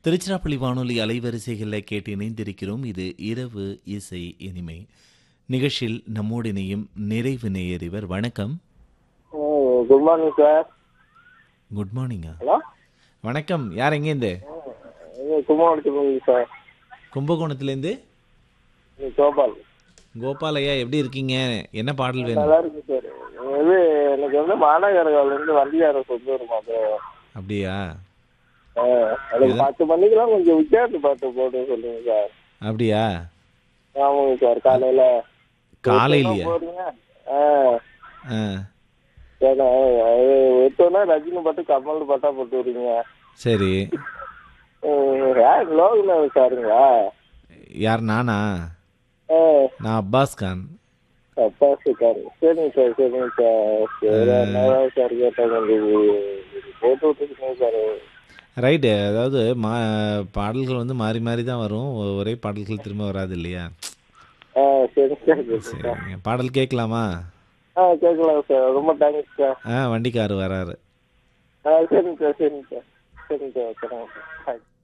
திருச்சிராப்பள்ளி வானொலி அலைவரிசைகளில் கேட்டு இணைந்திருக்கிறோம் இது இரவு இசை இனிமை நிகழ்ச்சியில் நம்மோடு இணையும் நிறைவு நேயர் இவர் வணக்கம் குட் மார்னிங் சார் குட் மார்னிங்கா ஹலோ வணக்கம் யார் எங்கேருந்து இது கும்பகோணத்துக்கு சார் கும்பகோணத்துலேருந்து இது கோபால் கோபால் ஐயா எப்படி இருக்கீங்க என்ன பாடல் வேணும் நல்லா இருக்கு சார் இது எனக்கு வந்து மாநகரங்கள்லேருந்து வண்டியார சொந்த வருமா சார் அப்படியா எனக்கு பத்து மணிக்கெல்லாம் கொஞ்சம் வித்தியாசம் பார்த்து போட்டு சொல்லுங்க சார் அப்படியா ஆமாங்க சார் காலையில காலையிலையா போறீங்க ஆ ஆ சரி, அது எடுத்தோன்னா ரஜினி பாட்டு கமல் பாட்டா போட்டு வரீங்க சரி யார் லோகநாத் சாருங்களா யார் நானா ஆ நான் அப்பாஸ் கான் அப்பா சார் சரிங்க சார் சரிங்க சார் சரி நல்லா சார் கேட்டேன் கொஞ்சம் போட்டு விட்டுருக்கீங்க சார் ரைட்டு அதாவது மா பாடல்கள் வந்து மாறி மாறி தான் வரும் ஒ- ஒரே பாடல்கள் திரும்ப வராது இல்லையா ஆ சரிங்க சார் சரிங்க சார் சரிங்க பாடல் கேட்கலாமா ஆ கேட்கலாம் சார் ரொம்ப தேங்க்ஸ் சார் ஆ வண்டிக்காரு வராரு ஆ சரிங்க சார் சரிங்க சார் சரிங்க சார் சரிங்க சார்